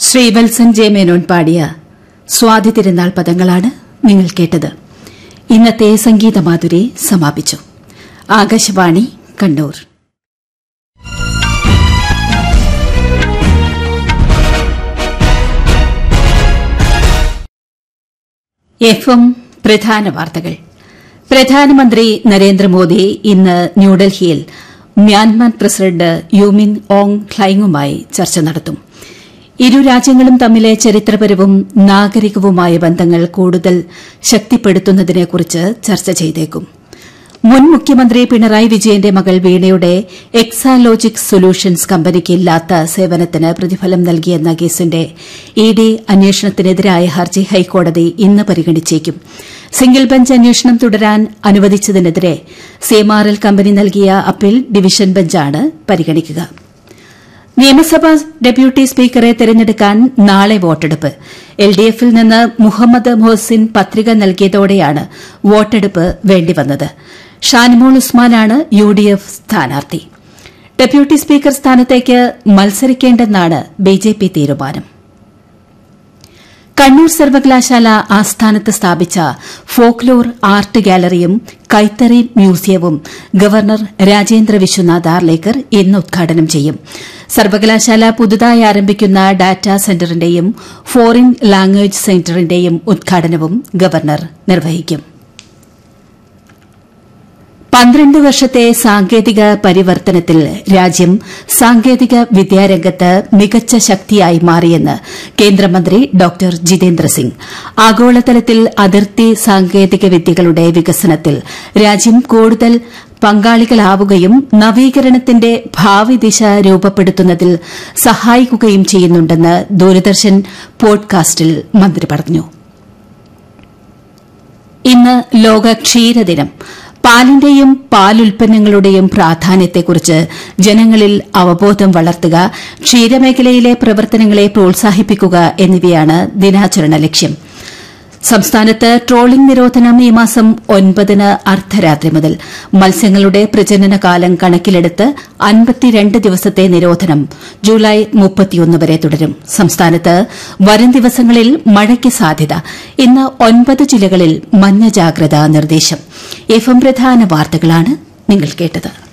Sreevalsan J Menon പാടിയ സ്വാതി തിരുനാൾ പദങ്ങളാണ് നിങ്ങൾ കേട്ടത് ഇന്നത്തെ സംഗീതമാധുരി സമാപിച്ചു ആകാശവാണി കണ്ണൂർ എഫ് എം പ്രധാന വാർത്തകൾ പ്രധാനമന്ത്രി നരേന്ദ്രമോദി ഇന്ന് ന്യൂഡൽഹിയിൽ മ്യാൻമാർ പ്രസിഡന്റ് യുമിൻ ഓങ് ഖ്ലൈങ്ങുമായി ചർച്ച നടത്തും ഇരു രാജ്യങ്ങളും തമ്മിലെ ചരിത്രപരവും നാഗരികവുമായ ബന്ധങ്ങൾ കൂടുതൽ ശക്തിപ്പെടുത്തുന്നതിനെക്കുറിച്ച് ചർച്ച ചെയ്തേക്കും മുൻ മുഖ്യമന്ത്രി പിണറായി വിജയന്റെ മകൾ വീണയുടെ എക്സാലോജിക് സൊല്യൂഷൻസ് കമ്പനിക്ക് ഇല്ലാത്ത സേവനത്തിന് പ്രതിഫലം നൽകിയെന്ന കേസിന്റെ ഇ ഡി അന്വേഷണത്തിനെതിരായ ഹർജി ഹൈക്കോടതി ഇന്ന് പരിഗണിച്ചേക്കും സിംഗിൾ ബെഞ്ച് അന്വേഷണം തുടരാൻ അനുവദിച്ചതിനെതിരെ സിഎംആർഎൽ കമ്പനി നൽകിയ അപ്പീൽ ഡിവിഷൻ ബെഞ്ചാണ് പരിഗണിക്കുക നിയമസഭാ ഡെപ്യൂട്ടി സ്പീക്കറെ തെരഞ്ഞെടുക്കാൻ നാളെ വോട്ടെടുപ്പ് എൽഡിഎഫിൽ നിന്ന് മുഹമ്മദ് മൊഹസിൻ പത്രിക നൽകിയതോടെയാണ് വോട്ടെടുപ്പ് വേണ്ടിവന്നത് ഷാനിമോൾ ഉസ്മാനാണ് യുഡിഎഫ് സ്ഥാനാർത്ഥി ഡെപ്യൂട്ടി സ്പീക്കർ സ്ഥാനത്തേക്ക് മത്സരിക്കേണ്ടെന്നാണ് ബിജെപി തീരുമാനം കണ്ണൂർ സർവകലാശാല ആസ്ഥാനത്ത് സ്ഥാപിച്ച ഫോക്ലോർ ആർട്ട് ഗാലറിയും കൈത്തറി മ്യൂസിയവും ഗവർണർ രാജേന്ദ്ര വിശ്വനാഥ് ആർലേക്കർ ഇന്ന് ഉദ്ഘാടനം ചെയ്യും സർവകലാശാല പുതുതായി ആരംഭിക്കുന്ന ഡാറ്റാ സെന്ററിന്റെയും ഫോറിൻ ലാംഗ്വേജ് സെന്ററിന്റെയും ഉദ്ഘാടനവും ഗവർണർ നിർവഹിക്കും പന്ത്രണ്ട് വർഷത്തെ സാങ്കേതിക പരിവർത്തനത്തിൽ രാജ്യം സാങ്കേതിക വിദ്യാരംഗത്ത് മികച്ച ശക്തിയായി മാറിയെന്ന് കേന്ദ്രമന്ത്രി ഡോക്ടർ ജിതേന്ദ്ര സിംഗ് ആഗോളതലത്തിൽ അതിർത്തി സാങ്കേതിക വിദ്യകളുടെ വികസനത്തിൽ രാജ്യം കൂടുതൽ പങ്കാളികളാവുകയും നവീകരണത്തിന്റെ ഭാവി ദിശ രൂപപ്പെടുത്തുന്നതിൽ സഹായിക്കുകയും ചെയ്യുന്നുണ്ടെന്ന് ദൂരദർശൻ പോഡ്കാസ്റ്റിൽ മന്ത്രി പറഞ്ഞു ഇന്ന് ലോക ക്ഷീരദിനം പാലിന്റെയും പാലുൽപ്പന്നങ്ങളുടെയും പ്രാധാന്യത്തെക്കുറിച്ച് ജനങ്ങളിൽ അവബോധം വളർത്തുക ക്ഷീരമേഖലയിലെ പ്രവർത്തനങ്ങളെ പ്രോത്സാഹിപ്പിക്കുക എന്നിവയാണ് ദിനാചരണ ലക്ഷ്യം സംസ്ഥാനത്ത് ട്രോളിംഗ് നിരോധനം ഈ മാസം ഒൻപതിന് അർദ്ധരാത്രി മുതൽ മത്സ്യങ്ങളുടെ പ്രജനന കാലം കണക്കിലെടുത്ത് അൻപത്തിരണ്ട് ദിവസത്തെ നിരോധനം ജൂലൈ മുപ്പത്തിയൊന്ന് വരെ തുടരും സംസ്ഥാനത്ത് വരും ദിവസങ്ങളിൽ മഴയ്ക്ക് സാധ്യത ഇന്ന് ഒൻപത് ജില്ലകളിൽ മഞ്ഞ ജാഗ്രതാ നിർദ്ദേശം എഫ് എം പ്രധാന വാർത്തകളാണ് നിങ്ങൾ കേട്ടത്